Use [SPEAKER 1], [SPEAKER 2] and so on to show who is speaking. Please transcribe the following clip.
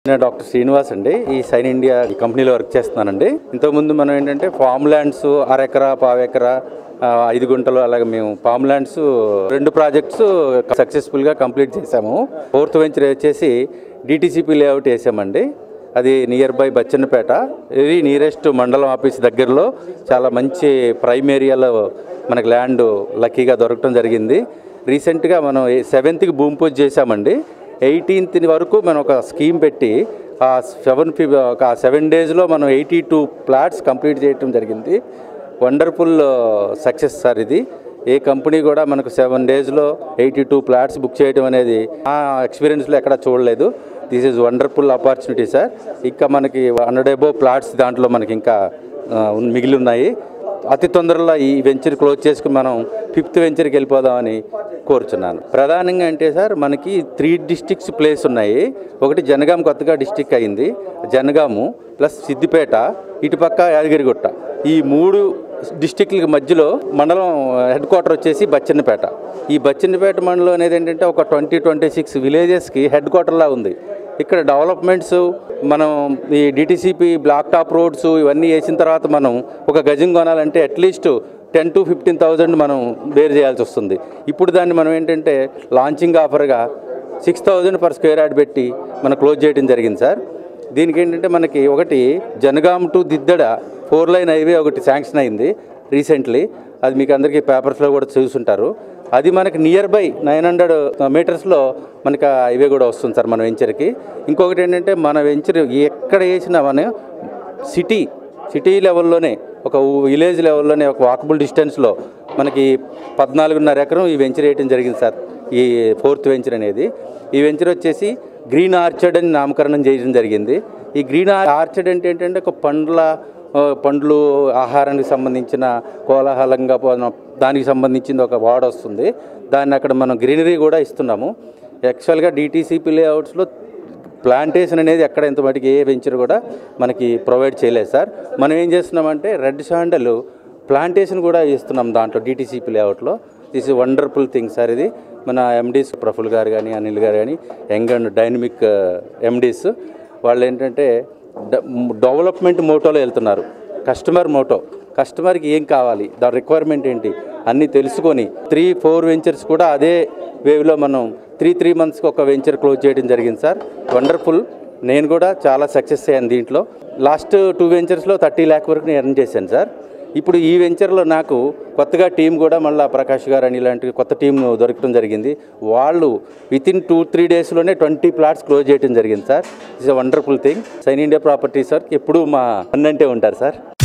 [SPEAKER 1] నేను డాక్టర్ శ్రీనివాస్ అండి ఈ సైన్ ఇండియా ఈ కంపెనీలో వర్క్ చేస్తున్నానండి ఇంతకుముందు మనం ఏంటంటే ఫామ్ ల్యాండ్స్ అరెకరా పావెకరా ఆ, ఐదు గుంటలు అలాగే మేము ఫామ్ ల్యాండ్స్ రెండు ప్రాజెక్ట్స్ సక్సెస్ఫుల్గా కంప్లీట్ చేసాము ఫోర్త్ వెంచర్ వచ్చేసి డిటీసీపీ లేఅవుట్ వేసామండి అది near by Bachannapet very nearest మండలం ఆఫీస్ దగ్గరలో చాలా మంచి ప్రైమ్ ఏరియాలో మనకు ల్యాండ్ లక్కీగా దొరకడం జరిగింది రీసెంట్గా మనం సెవెంత్కి భూమి పూజ చేశామండి ఎయిటీన్త్ వరకు మనం ఒక స్కీమ్ పెట్టి ఆ సెవెన్ ఫిఫ్ ఒక సెవెన్ డేస్లో మనం ఎయిటీ టూ ప్లాట్స్ కంప్లీట్ చేయడం జరిగింది వండర్ఫుల్ సక్సెస్ సార్ ఇది ఏ కంపెనీ కూడా మనకు సెవెన్ డేస్లో ఎయిటీ టూ ప్లాట్స్ బుక్ చేయడం అనేది ఆ ఎక్స్పీరియన్స్లో ఎక్కడ చూడలేదు this is wonderful opportunity sir ఇంకా మనకి హండ్రెడ్ ఎబో ప్లాట్స్ దాంట్లో మనకి ఇంకా ఆ, ఉన్- మిగిలి ఉన్నాయి అతి తొందరలో ఈ వెంచర్ క్లోజ్ చేసుకుని మనం ఫిఫ్త్ వెంచర్కి వెళ్ళిపోదామని కోరుచున్నాను ప్రధానంగా అంటే సార్ మనకి త్రీ డిస్టిక్స్ ప్లేస్ ఉన్నాయి ఒకటి జనగాం కొత్తగా డిస్టిక్ అయింది జనగాము ప్లస్ సిద్దిపేట ఇటుపక్క యాదగిరిగుట్ట ఈ మూడు డిస్టిక్ల మధ్యలో మండలం హెడ్ క్వార్టర్ వచ్చేసి బచ్చన్నపేట ఈ బచ్చన్నపేట మండలం అనేది ఏంటంటే ఒక ట్వంటీ ట్వంటీ సిక్స్ విలేజెస్కి హెడ్ క్వార్టర్లా ఉంది ఇక్కడ డెవలప్మెంట్స్ మనం ఈ డిటీసీపీ బ్లాక్ టాప్ రోడ్స్ ఇవన్నీ వేసిన తర్వాత మనం ఒక గజం కొనాలంటే at least ten to fifteen thousand మనం బేర్ చేయాల్సి వస్తుంది ఇప్పుడు దాన్ని మనం ఏంటంటే లాంచింగ్ ఆఫర్గా six thousand per square yard పెట్టి మనం క్లోజ్ చేయడం జరిగింది సార్ దీనికి ఏంటంటే మనకి ఒకటి జనగాం టు దిద్దడ ఫోర్ లైన్ హైవే ఒకటి శాంక్షన్ అయింది రీసెంట్లీ అది మీకు అందరికీ పేపర్స్లో కూడా చూసుంటారు అది మనకి నియర్ బై నైన్ హండ్రెడ్ మీటర్స్లో మనకి ఆ హైవే కూడా వస్తుంది సార్ మన వెంచర్కి ఇంకొకటి ఏంటంటే మన వెంచర్ ఎక్కడ వేసినా మన సిటీ సిటీ లెవెల్లోనే ఒక విలేజ్ లెవెల్లోనే ఒక వాకబుల్ డిస్టెన్స్లో మనకి పద్నాలుగున్నర ఎకరం ఈ వెంచర్ వేయడం జరిగింది సార్ ఈ ఫోర్త్ వెంచర్ అనేది ఈ వెంచర్ వచ్చేసి గ్రీన్ ఆర్చర్డ్ అని నామకరణం చేయడం జరిగింది ఈ గ్రీన్ ఆర్చర్డ్ అంటే ఏంటంటే ఒక పండ్ల ఆ, పండ్లు ఆహారానికి సంబంధించిన కోలాహలంగా పోన- దానికి సంబంధించింది ఒక వార్డ్ వస్తుంది దాన్ని అక్కడ మనం గ్రీనరీ కూడా ఇస్తున్నాము యాక్చువల్గా డిటీసీపీ లేఅవుట్స్లో ప్లాంటేషన్ అనేది ఎక్కడ ఇంత మటుకు ఏ వెంచర్ కూడా మనకి ప్రొవైడ్ చేయలేదు సార్ మనం ఏం చేస్తున్నామంటే రెడ్ శాండల్ ప్లాంటేషన్ కూడా ఇస్తున్నాం దాంట్లో డిటీసీపీ లేఅవుట్లో this is wonderful thing sir ఇది మన ఎండీస్ ప్రఫుల్ గారు కానీ అనిల్ గారు కానీ యంగ్ అండ్ డైనమిక్ ఎండీస్ వాళ్ళు ఏంటంటే డ- డెవలప్మెంట్ మోటోలో వెళ్తున్నారు కస్టమర్ మోటో కస్టమర్కి ఏం కావాలి దాని రిక్వైర్మెంట్ ఏంటి అన్నీ తెలుసుకొని త్రీ ఫోర్ వెంచర్స్ కూడా అదే వేవ్లో మనం త్రీ త్రీ మంత్స్కి ఒక వెంచర్ క్లోజ్ చేయడం జరిగింది సార్ వండర్ఫుల్ నేను కూడా చాలా సక్సెస్ అయ్యాను దీంట్లో లాస్ట్ టూ వెంచర్స్లో థర్టీ ల్యాక్ వరకు నేను ఎర్న్ చేశాను సార్ ఇప్పుడు ఈ వెంచర్లో నాకు కొత్తగా టీం కూడా మళ్ళీ ప్రకాష్ గారు అని ఇలాంటి కొత్త టీం దొరకడం జరిగింది వాళ్ళు విత్ ఇన్ టూ త్రీ డేస్లోనే ట్వంటీ ప్లాట్స్ క్లోజ్ చేయడం జరిగింది sir it's a wonderful thing Sign India Property sir ఎప్పుడు మా అన్నంటే ఉంటారు సార్